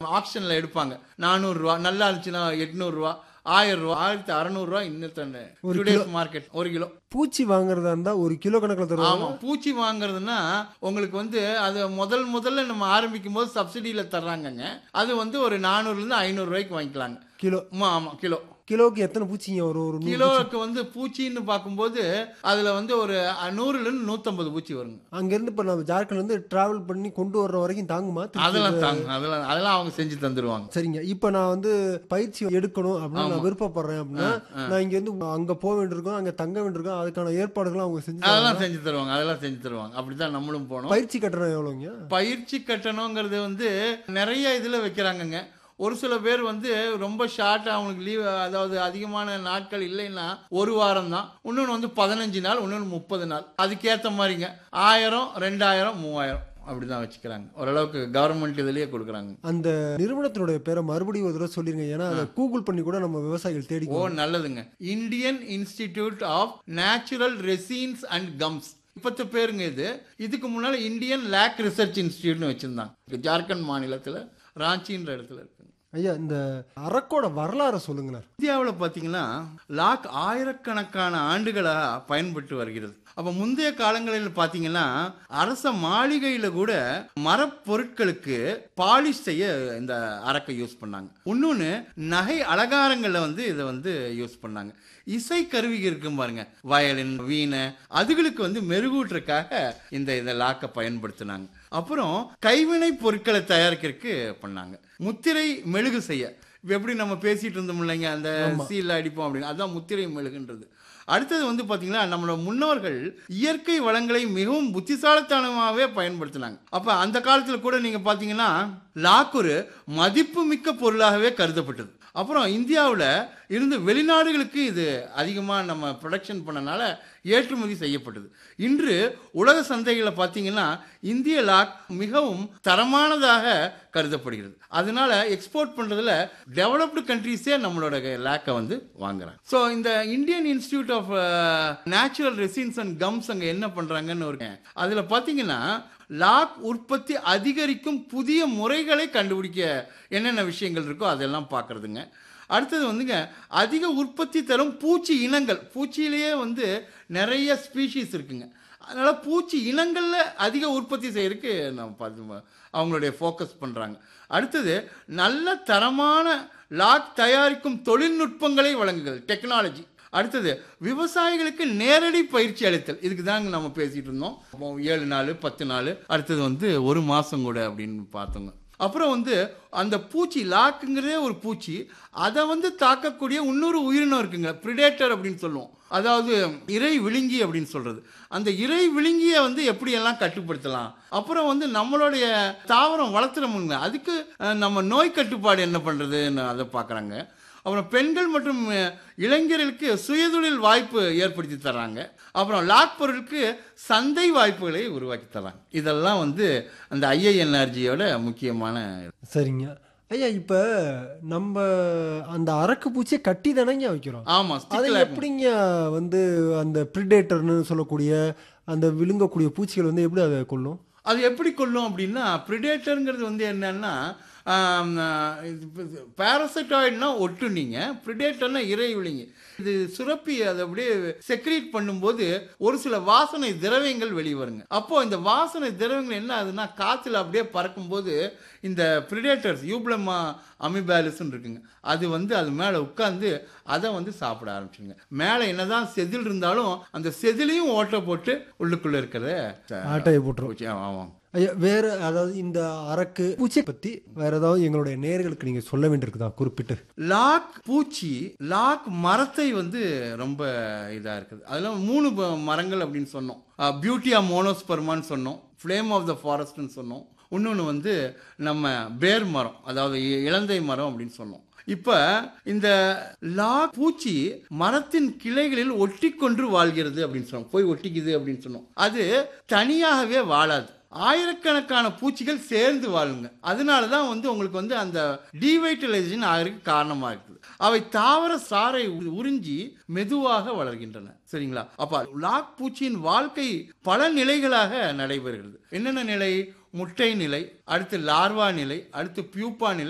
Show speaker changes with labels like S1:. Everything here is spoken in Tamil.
S1: ஆப்ஷன்ல எடுப்பாங்க நானூறு ரூபா நல்லா இருந்துச்சுன்னா எட்நூறு ரூபா ஆயிரம் ரூபா ஆயிரத்தி அறநூறு ரூபா இன்னும் டுடேஸ் மார்க்கெட் ஒரு கிலோ
S2: பூச்சி வாங்குறதா இருந்தா ஒரு கிலோ கணக்குல
S1: ஆமா
S2: தருவாங்க
S1: பூச்சி வாங்குறதுன்னா உங்களுக்கு வந்து அது முதல் முதல்ல நம்ம ஆரம்பிக்கும் போது சப்சிடியில தர்றாங்கங்க அது வந்து ஒரு நானூறுல இருந்து ஐநூறு ரூபாய்க்கு வாங்கிக்கலாங்க
S2: கிலோ
S1: ஆமா ஆமா கிலோ
S2: கிலோவுக்கு எத்தனை பூச்சிங்க வரும் ஒரு நூறு
S1: கிலோவுக்கு வந்து பூச்சின்னு பார்க்கும்போது அதுல வந்து ஒரு நூறுல இருந்து நூத்தம்பது பூச்சி வருங்க
S2: அங்க இருந்து இப்ப நம்ம ஜார்க்கண்ட்ல இருந்து டிராவல் பண்ணி கொண்டு வர்ற வரைக்கும் தாங்குமா திருச்சி?
S1: அதெல்லாம் தாங்க அதெல்லாம் அதெல்லாம் அவங்க செஞ்சு தந்துருவாங்க
S2: சரிங்க இப்ப நான் வந்து பயிற்சி எடுக்கணும் அப்படின்னு நான் விருப்பப்படுறேன் அப்படின்னா நான் இங்க இருந்து அங்க போக வேண்டியிருக்கோம் அங்க தங்க வேண்டியிருக்கோம் அதுக்கான ஏற்பாடுகள் அவங்க செஞ்சு
S1: அதெல்லாம் செஞ்சு தருவாங்க அதெல்லாம் செஞ்சு தருவாங்க அப்படிதான் நம்மளும் போனோம்
S2: பயிற்சி கட்டணம் எவ்வளவுங்க
S1: பயிற்சி கட்டணங்கிறது வந்து நிறைய இதில் வைக்கிறாங்கங்க ஒரு சில பேர் வந்து ரொம்ப ஷார்ட்டாக அவங்களுக்கு லீவ் அதாவது அதிகமான நாட்கள் இல்லைன்னா ஒரு வாரம் தான் இன்னொன்று வந்து பதினஞ்சு நாள் இன்னொன்று முப்பது நாள் அதுக்கேற்ற மாதிரிங்க ஆயிரம் ரெண்டாயிரம் மூவாயிரம் அப்படி தான் வச்சுக்கிறாங்க ஓரளவுக்கு கவர்மெண்ட் இதுலேயே கொடுக்குறாங்க
S2: அந்த நிறுவனத்தினுடைய பேரை மறுபடியும் ஒரு தடவை சொல்லிருங்க ஏன்னா அதை கூகுள் பண்ணி கூட நம்ம விவசாயிகள் தேடி
S1: ஓ நல்லதுங்க Indian institute of natural resins and gums இப்பத்து பேருங்க இது இதுக்கு முன்னால இந்தியன் லேக் ரிசர்ச் இன்ஸ்டிடியூட்னு வச்சிருந்தாங்க ஜார்க்கண்ட் மாநிலத்தில் ராஞ்சின்ற இடத்துல இருக்குங்க
S2: ஐயா இந்த அரக்கோட வரலாறை சொல்லுங்களேன்
S1: இந்தியாவில் பார்த்தீங்கன்னா லாக் ஆயிரக்கணக்கான ஆண்டுகளாக பயன்பட்டு வருகிறது அப்போ முந்தைய காலங்களில் பார்த்தீங்கன்னா அரச மாளிகையில் கூட மரப்பொருட்களுக்கு பாலிஷ் செய்ய இந்த அரக்கை யூஸ் பண்ணாங்க இன்னொன்று நகை அலங்காரங்களில் வந்து இதை வந்து யூஸ் பண்ணாங்க இசை கருவி இருக்கும் பாருங்க வயலின் வீணை அதுகளுக்கு வந்து மெருகூட்டுறதுக்காக இந்த இதை லாக்கை பயன்படுத்தினாங்க அப்புறம் கைவினை பொருட்களை தயாரிக்கிறதுக்கு பண்ணாங்க முத்திரை மெழுகு செய்ய இப்ப எப்படி நம்ம பேசிட்டு இருந்தோம் இல்லைங்க அந்த சீல அடிப்போம் அப்படின்னு அதான் முத்திரை மெழுகுன்றது அடுத்தது வந்து பாத்தீங்கன்னா நம்மளோட முன்னோர்கள் இயற்கை வளங்களை மிகவும் புத்திசாலித்தனமாகவே பயன்படுத்தினாங்க அப்ப அந்த காலத்துல கூட நீங்க பாத்தீங்கன்னா லாக்குரு மதிப்பு மிக்க பொருளாகவே கருதப்பட்டது அப்புறம் இந்தியாவில் இருந்து வெளிநாடுகளுக்கு இது அதிகமாக நம்ம ப்ரொடக்ஷன் பண்ணனால ஏற்றுமதி செய்யப்பட்டது இன்று உலக சந்தைகளை பார்த்தீங்கன்னா இந்திய லாக் மிகவும் தரமானதாக கருதப்படுகிறது அதனால எக்ஸ்போர்ட் பண்ணுறதுல டெவலப்டு கண்ட்ரீஸே நம்மளோட லேக்கை வந்து வாங்குறாங்க ஸோ இந்த Indian institute of natural resins and gums அங்கே என்ன பண்ணுறாங்கன்னு ஒரு அதில் பார்த்தீங்கன்னா லாக் உற்பத்தி அதிகரிக்கும் புதிய முறைகளை கண்டுபிடிக்க என்னென்ன விஷயங்கள் இருக்கோ அதெல்லாம் பார்க்குறதுங்க அடுத்தது வந்துங்க அதிக உற்பத்தி தரும் பூச்சி இனங்கள் பூச்சியிலேயே வந்து நிறைய ஸ்பீஷீஸ் இருக்குங்க அதனால் பூச்சி இனங்களில் அதிக உற்பத்தி செய்யறதுக்கு நம்ம பார்த்து அவங்களுடைய ஃபோக்கஸ் பண்ணுறாங்க அடுத்தது நல்ல தரமான லாக் தயாரிக்கும் தொழில்நுட்பங்களை வழங்குகிறது டெக்னாலஜி அடுத்தது விவசாயிகளுக்கு நேரடி பயிற்சி அளித்தல் இதுக்கு தாங்க நம்ம பேசிட்டு இருந்தோம் அப்போ ஏழு நாள் பத்து நாள் அடுத்தது வந்து ஒரு மாதம் கூட அப்படின்னு பார்த்தோங்க அப்புறம் வந்து அந்த பூச்சி லாக்குங்கிறதே ஒரு பூச்சி அதை வந்து தாக்கக்கூடிய இன்னொரு உயிரினம் இருக்குங்க பிரிடேட்டர் அப்படின்னு சொல்லுவோம் அதாவது இறை விழுங்கி அப்படின்னு சொல்றது அந்த இறை விழுங்கியை வந்து எப்படியெல்லாம் கட்டுப்படுத்தலாம் அப்புறம் வந்து நம்மளுடைய தாவரம் வளர்த்துறோமுங்க அதுக்கு அஹ், நம்ம நோய் கட்டுப்பாடு என்ன பண்றதுன்னு அதை பார்க்குறாங்க அப்புறம் பெண்கள் மற்றும் அஹ், இளைஞர்களுக்கு சுயதொழில் வாய்ப்பு ஏற்படுத்தி தர்றாங்க அப்புறம் லாக் பொருளுக்கு சந்தை வாய்ப்புகளை உருவாக்கி தர்றாங்க இதெல்லாம் வந்து அந்த ஐஐஎன்ஆர்ஜியோட முக்கியமான
S2: சரிங்க ஐயா இப்ப நம்ம அந்த அரக்கு பூச்சியை கட்டி தானேங்க வைக்கிறோம்
S1: ஆமா
S2: அதை
S1: stick lab.
S2: எப்படிங்க வந்து அந்த பிரிடேட்டர்னு சொல்லக்கூடிய அந்த விழுங்கக்கூடிய பூச்சிகள் வந்து எப்படி அதை கொள்ளும்
S1: அது எப்படி கொல்லும் அப்படின்னா ப்ரிடேட்டருங்கிறது வந்து என்னன்னா பேரசைட்டாய்டுனா ஒட்டுனீங்க ப்ரிடேட்டர்னா இறை விழுங்கி இது சுரப்பி அதை அப்படியே செக்ரீட் பண்ணும்போது ஒரு சில வாசனை திரவியங்கள் வெளியே வருங்க அப்போ இந்த வாசனை திரவியங்கள் என்ன ஆகுதுன்னா காத்துல அப்படியே பறக்கும்போது இந்த ப்ரிடேட்டர்ஸ் யூப்ளமா அமிபேலிஸ்ன்னு இருக்குங்க அது வந்து அது மேலே உட்காந்து அதை வந்து சாப்பிட ஆரம்பிச்சுங்க மேலே என்னதான் செதில் இருந்தாலும் அந்த செதிலையும் ஓட்டை போட்டு உள்ளுக்குள்ள இருக்கிறத
S2: ஆட்டையை போட்டுரும்
S1: பூச்சி ஆமாம்
S2: ஐயா வேற அதாவது இந்த அரக்கு பூச்சியை பத்தி வேற ஏதாவது எங்களுடைய நேர்களுக்கு நீங்க சொல்ல வேண்டியிருக்குதா குறிப்பிட்டு
S1: லாக் பூச்சி லாக் மரத்தை வந்து ரொம்ப இதா இருக்குது அதெல்லாம் மூணு ப- மரங்கள் அப்படின்னு சொன்னோம் பியூட்டியா மோனோஸ்பர்மான்னு சொன்னோம் ஃப்ளேம் ஆஃப் த ஃபாரஸ்ட்னு சொன்னோம் இன்னொன்று வந்து நம்ம பேர் மரம் அதாவது இ- இலந்தை மரம் அப்படின்னு சொன்னோம் இப்ப இந்த லாக் பூச்சி மரத்தின் கிளைகளில் ஒட்டிக்கொண்டு வாழ்கிறது அப்படின்னு சொன்னோம் போய் ஒட்டிக்குது அப்படின்னு சொன்னோம் அது தனியாகவே வாழாது ஆயிரக்கணக்கான பூச்சிகள் சேர்ந்து வாழுங்க அதனால தான் வந்து உங்களுக்கு வந்து அந்த டீவைட்டலைசேஷன் ஆகிறதுக்கு காரணமாக இருக்குது அவை தாவர சாறை உ- உறிஞ்சி மெதுவாக வளர்கின்றன சரிங்களா அப்ப லாக் பூச்சியின் வாழ்க்கை பல நிலைகளாக நடைபெறுகிறது என்னென்ன நிலை முட்டை நிலை அடுத்து லார்வா நிலை அடுத்து பியூப்பா நிலை